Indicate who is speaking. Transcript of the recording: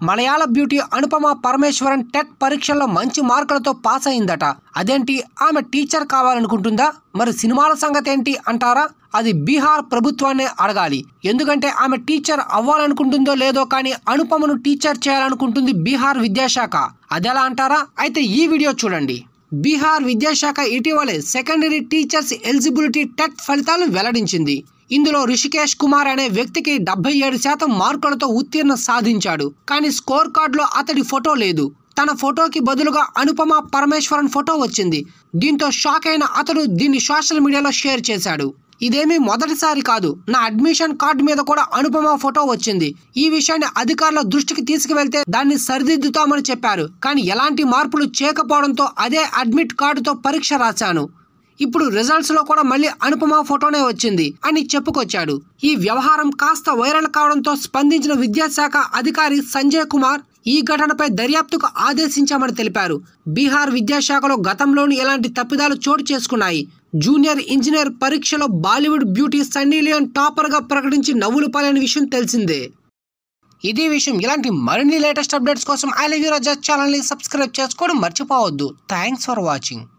Speaker 1: మలయాళ beauty Anupama Parameswaran TET పరీక్షల్లో మంచి మార్కులతో పాస్ అయిందట అదేంటి ఆమె టీచర్ కావాలనుకుంటుందా మరి సినిమాల సంగతి ఏంటి అంటారా అది బీహార్ ప్రభుత్వాన్నే అడగాలి ఎందుకంటే ఆమె టీచర్ అవ్వాలనుకుంటుందో లేదో కానీ అనుపమను టీచర్ చేయాలనుకుంటుంది బీహార్ విద్యాశాఖ అదెలా అంటారా అయితే ఈ వీడియో చూడండి బీహార్ విద్యాశాఖ ఇటీవలే సెకండరీ టీచర్స్ ఎలిజిబిలిటీ టెట్ ఫలితాలను వెల్లడించింది ఇందులో రిషికేష్ కుమార్ అనే వ్యక్తికి డెబ్బై ఏడు శాతం మార్కులతో ఉత్తీర్ణ సాధించాడు కానీ స్కోర్ కార్డులో అతడి ఫోటో లేదు తన ఫోటోకి బదులుగా అనుపమ పరమేశ్వరన్ ఫోటో వచ్చింది దీంతో షాక్ అయిన అతడు దీన్ని సోషల్ మీడియాలో షేర్ చేశాడు ఇదేమీ మొదటిసారి కాదు నా అడ్మిషన్ కార్డు మీద కూడా అనుపమ ఫోటో వచ్చింది ఈ విషయాన్ని అధికారుల దృష్టికి తీసుకువెళ్తే దాన్ని సరిదిద్దుతామని చెప్పారు కానీ ఎలాంటి మార్పులు చేయకపోవడంతో అదే అడ్మిట్ కార్డుతో పరీక్ష రాశాను ఇప్పుడు రిజల్ట్స్ లో కూడా మళ్ళీ అనుపమ ఫోటోనే వచ్చింది అని చెప్పుకొచ్చాడు ఈ వ్యవహారం కాస్త వైరల్ కావడంతో స్పందించిన విద్యాశాఖ అధికారి సంజయ్ కుమార్ ఈ ఘటనపై దర్యాప్తుకు ఆదేశించామని తెలిపారు బీహార్ విద్యాశాఖలో గతంలోని ఎలాంటి తప్పిదాలు చోటు చేసుకున్నాయి జూనియర్ ఇంజనీర్ పరీక్షలో Bollywood beauty Sunny Leone topper గా ప్రకటించి నవ్వులు పాలైన విషయం తెలిసిందే ఇదే విషయం ఇలాంటి మరిన్ని లేటెస్ట్ అప్డేట్స్ కోసం ఐ లవ్ యూ రాజా ఛానల్ని సబ్స్క్రైబ్ చేసుకోవడం మర్చిపోవద్దు థ్యాంక్స్ ఫర్ వాచింగ్